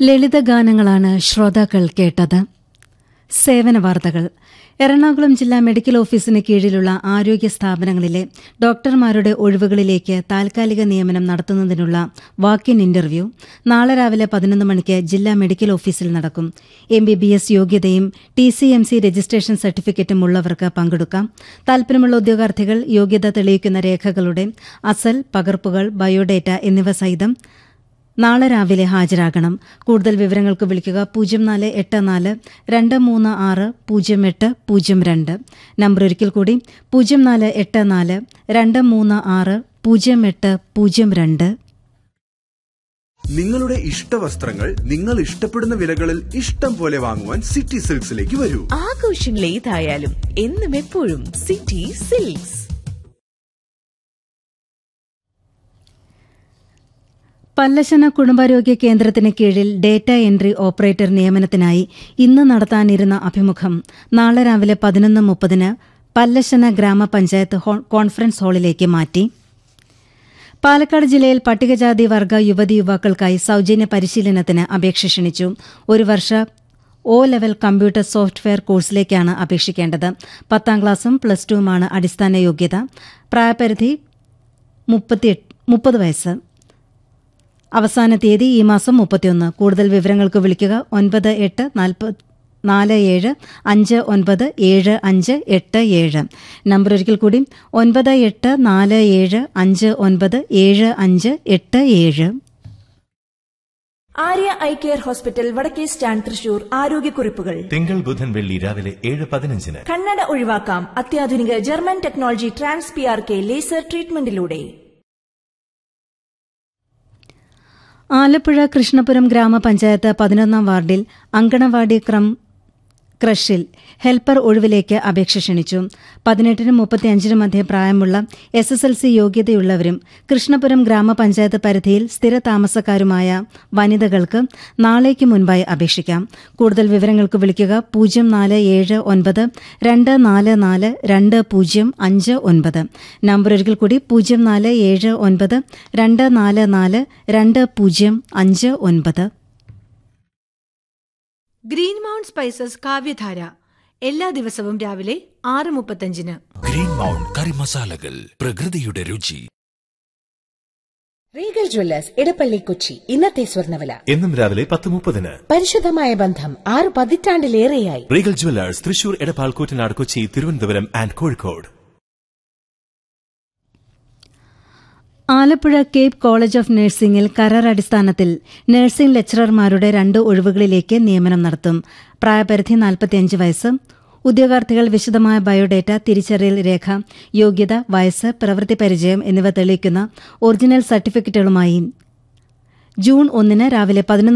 ലളിതഗാനങ്ങളാണ് ശ്രോതാക്കൾ കേട്ടത് സേവന വാർത്തകൾ എറണാകുളം ജില്ലാ മെഡിക്കൽ ഓഫീസിന് കീഴിലുള്ള ആരോഗ്യ സ്ഥാപനങ്ങളിലെ ഡോക്ടർമാരുടെ ഒഴിവുകളിലേക്ക് താൽക്കാലിക നിയമനം നടത്തുന്നതിനുള്ള വാക്കിൻ ഇന്റർവ്യൂ നാളെ രാവിലെ പതിനൊന്ന് മണിക്ക് ജില്ലാ മെഡിക്കൽ ഓഫീസിൽ നടക്കും എം ബി ബി എസ് യോഗ്യതയും T C M C registration സർട്ടിഫിക്കറ്റും ഉള്ളവർക്ക് പങ്കെടുക്കാം താൽപര്യമുള്ള ഉദ്യോഗാർത്ഥികൾ യോഗ്യത തെളിയിക്കുന്ന രേഖകളുടെ അസൽ പകർപ്പുകൾ ബയോഡേറ്റ എന്നിവ സഹിതം നാളെ രാവിലെ ഹാജരാകണം കൂടുതൽ വിവരങ്ങൾക്ക് വിളിക്കുക പൂജ്യം നാല് എട്ട് നാല് രണ്ട് മൂന്ന് ആറ് പൂജ്യം എട്ട് പൂജ്യം രണ്ട് നമ്പർ ഒരിക്കൽ കൂടി പൂജ്യം നാല് എട്ട് നാല് രണ്ട് മൂന്ന് ആറ് പൂജ്യം എട്ട് പൂജ്യം രണ്ട് നിങ്ങളുടെ ഇഷ്ട വസ്ത്രങ്ങൾ നിങ്ങൾ ഇഷ്ടപ്പെടുന്ന വിലകളിൽ ഇഷ്ടം പോലെ വാങ്ങുവാൻ സിറ്റി സിൽക്സിലേക്ക് വരൂ ആഘോഷങ്ങൾ ഏതായാലും എന്നും എപ്പോഴും സിറ്റി സിൽക്സ് പല്ലശന കുടുംബാരോഗ്യ കേന്ദ്രത്തിന് കീഴിൽ ഡേറ്റ എൻട്രി ഓപ്പറേറ്റർ നിയമനത്തിനായി ഇന്ന് നടത്താനിരുന്ന അഭിമുഖം നാളെ രാവിലെ പതിനൊന്ന് മുപ്പതിന് പല്ലശന ഗ്രാമപഞ്ചായത്ത് ഹോ- കോൺഫറൻസ് ഹാളിലേക്ക് മാറ്റി പാലക്കാട് ജില്ലയിൽ പട്ടികജാതി വർഗ യുവതി യുവാക്കൾക്കായി സൌജന്യ പരിശീലനത്തിന് അപേക്ഷ ക്ഷണിച്ചു ഒരു വർഷ ഒ ലെവൽ കമ്പ്യൂട്ടർ സോഫ്റ്റ്വെയർ കോഴ്സിലേക്കാണ് അപേക്ഷിക്കേണ്ടത് പത്താം ക്ലാസും പ്ലസ് ടുവുമാണ് അടിസ്ഥാന യോഗ്യത പ്രായപരിധി മുപ്പത്തിയെട്ട് മുപ്പത് വയസ്സ് അവസാന തീയതി ഈ മാസം മുപ്പത്തിയൊന്ന് കൂടുതൽ വിവരങ്ങൾക്ക് വിളിക്കുക ഒൻപത് എട്ട് നാൽപ്പത് നാല് ഏഴ് അഞ്ച് ഒൻപത് ഏഴ് അഞ്ച് എട്ട് ഏഴ് നമ്പർ ഒരിക്കൽ കൂടി ഒൻപത് എട്ട് നാല് ഏഴ് അഞ്ച് ഒൻപത് ഏഴ് അഞ്ച് എട്ട് ഏഴ് ആര്യ ഐ കെയർ ഹോസ്പിറ്റൽ വടക്കേ സ്റ്റാൻഡ് തൃശൂർ ആരോഗ്യക്കുറിപ്പുകൾ തിങ്കൾ ബുധൻ വെള്ളി രാവിലെ ഏഴ് പതിനഞ്ചിന് കണ്ണട ഒഴിവാക്കാം അത്യാധുനിക German technology trans P R K laser ട്രീറ്റ്മെന്റിലൂടെ ആലപ്പുഴ കൃഷ്ണപുരം ഗ്രാമപഞ്ചായത്ത് പതിനൊന്നാം വാർഡിൽ അങ്കണവാടി ക്രം ക്രഷിൽ ഹെൽപ്പർ ഒഴിവിലേക്ക് അപേക്ഷ ക്ഷണിച്ചു പതിനെട്ടിനും മുപ്പത്തിയഞ്ചിനും മധ്യേ പ്രായമുള്ള എസ് എസ് എൽ സി യോഗ്യതയുള്ളവരും കൃഷ്ണപുരം ഗ്രാമപഞ്ചായത്ത് പരിധിയിൽ സ്ഥിര താമസക്കാരുമായ വനിതകൾക്ക് നാളേക്ക് മുൻപായി അപേക്ഷിക്കാം കൂടുതൽ വിവരങ്ങൾക്ക് വിളിക്കുക പൂജ്യം നാല് ഏഴ് ഒൻപത് രണ്ട് നാല് നാല് രണ്ട് പൂജ്യം അഞ്ച് ഒൻപത് നമ്പർ ഒരിക്കൽ കൂടി പൂജ്യം നാല് ഏഴ് ഒൻപത് രണ്ട് നാല് നാല് രണ്ട് പൂജ്യം അഞ്ച് ഒൻപത് ഗ്രീൻ മൗണ്ട് സ്പൈസസ് കാവ്യധാര എല്ലാ ദിവസവും രാവിലെ ആറ് മുപ്പത്തഞ്ചിന് ഗ്രീൻ മൗണ്ട് കറി മസാലകൾ പ്രകൃതിയുടെ രുചി റീഗൽ ജ്വല്ലേഴ്സ് ഇടപ്പള്ളി കൊച്ചി ഇന്നത്തെ സ്വർണ്ണവില എന്നും രാവിലെ പത്ത് മുപ്പതിന് പരിശുദ്ധമായ ബന്ധം ആറ് പതിറ്റാണ്ടിലേറെയായി Regal Jewellers Thrissur Edappal Koottanad Kochi Thiruvananthapuram and Kozhikode Alappuzha cape college of നഴ്സിംഗിൽ കരാർ അടിസ്ഥാനത്തിൽ നഴ്സിംഗ് ലെക്ചറർമാരുടെ രണ്ട് ഒഴിവുകളിലേക്ക് നിയമനം നടത്തും പ്രായപരിധി നാൽപ്പത്തിയഞ്ച് വയസ്സ് ഉദ്യോഗാർത്ഥികൾ വിശദമായ ബയോഡേറ്റ തിരിച്ചറിയൽ രേഖ യോഗ്യത വയസ്സ് പ്രവൃത്തി പരിചയം എന്നിവ തെളിയിക്കുന്ന ഒറിജിനൽ സർട്ടിഫിക്കറ്റുകളുമായി ജൂൺ ഒന്നിന് രാവിലെ പതിനൊന്ന്